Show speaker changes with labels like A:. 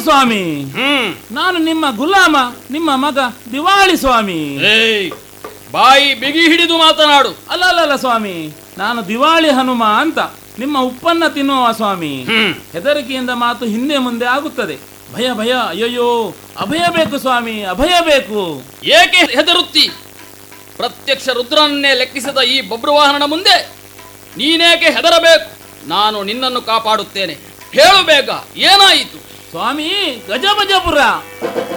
A: ಸ್ವಾಮಿ
B: ಹ್ಮ್
A: ನಾನು ನಿಮ್ಮ ಗುಲಾಮ ನಿಮ್ಮ ಮಗ ದಿವಾಳಿ ಸ್ವಾಮಿ
B: ಏಯ್ ಬಾಯಿ ಬಿಗಿ ಹಿಡಿದು ಮಾತನಾಡು
A: ಅಲ್ಲ ಅಲ್ಲ ಅಲ್ಲ ಸ್ವಾಮಿ ನಾನು ದಿವಾಳಿ ಹನುಮ ಅಂತ ನಿಮ್ಮ ಉಪ್ಪನ್ನ ತಿನ್ನುವ ಸ್ವಾಮಿ
B: ಹ್ಮ್
A: ಹೆದರಿಕೆಯಿಂದ ಮಾತು ಹಿಂದೆ ಮುಂದೆ ಆಗುತ್ತದೆ ಭಯ ಭಯ ಅಯ್ಯಯ್ಯೋ ಅಭಯ ಬೇಕು ಸ್ವಾಮಿ ಅಭಯ ಬೇಕು
B: ಏಕೆ ಹೆದರುತ್ತಿ ಪ್ರತ್ಯಕ್ಷ ರುದ್ರನನ್ನೇ ಲೆಕ್ಕಿಸಿದ ಈ ಬಬ್ರುವಾಹನನ ಮುಂದೆ ನೀನೇಕೆ ಹೆದರಬೇಕು ನಾನು ನಿನ್ನನ್ನು ಕಾಪಾಡುತ್ತೇನೆ ಹೇಳು ಬೇಗ ಏನಾಯಿತು
A: ಸ್ವಾಮಿ ಗಜಬಜಪುರ